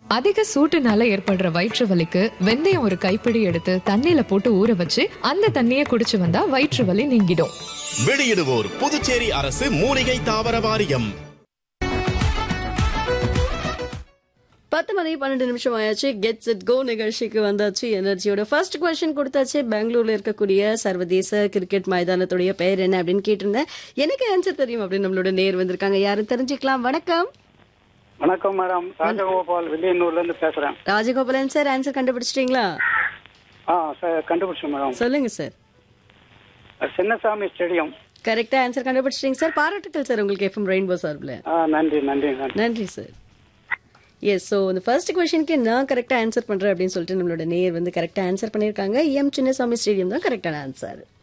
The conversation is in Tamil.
அதிக சூட்டுனால ஏற்படுற வயிற்று வலிக்கு வெந்தயம் ஒரு கைப்பிடி எடுத்து தண்ணியில போட்டு ஊற வச்சு அந்த தண்ணியை குடிச்சு வந்தா வயிற்று வலி நீங்கிடும் வெளியிடுவோர் புதுச்சேரி அரசு மூலிகை தாவர வாரியம் பத்து மணி பன்னெண்டு நிமிஷம் ஆயாச்சு கெட்ஸ் இட் கோ நிகழ்ச்சிக்கு வந்தாச்சு எனர்ஜியோட ஃபர்ஸ்ட் கொஸ்டின் கொடுத்தாச்சு பெங்களூர்ல இருக்கக்கூடிய சர்வதேச கிரிக்கெட் மைதானத்துடைய பெயர் என்ன அப்படின்னு கேட்டிருந்தேன் எனக்கு ஆன்சர் தெரியும் அப்படின்னு நம்மளோட நேர் வந்திருக்காங்க யாரும் தெரிஞ்சுக்கலாம் வணக்கம் வணக்கம் மேடம் ராஜகோபால் வில்லியனூர்ல இருந்து பேசுறேன் ராஜகோபாலன் சார் ஆன்சர் கண்டுபிடிச்சிட்டீங்களா ஆ சார் கண்டுபிடிச்சேன் மேடம் சொல்லுங்க சார் சின்னசாமி ஸ்டேடியம் கரெக்டா ஆன்சர் கண்டுபிடிச்சிட்டீங்க சார் பாராட்டுக்கள் சார் உங்களுக்கு எஃப்எம் ரெயின்போ சார்பில் ஆ நன்றி நன்றி நன்றி நன்றி சார் எஸ் ஸோ இந்த ஃபர்ஸ்ட் கொஸ்டினுக்கு நான் கரெக்டாக ஆன்சர் பண்ணுறேன் அப்படின்னு சொல்லிட்டு நம்மளோட நேர் வந்து கரெக்டாக ஆன்சர் பண்ணியிருக்காங்க எம் சின்னசாமி ஸ்டேடியம் தான் கரெக்டான ஆன்சர்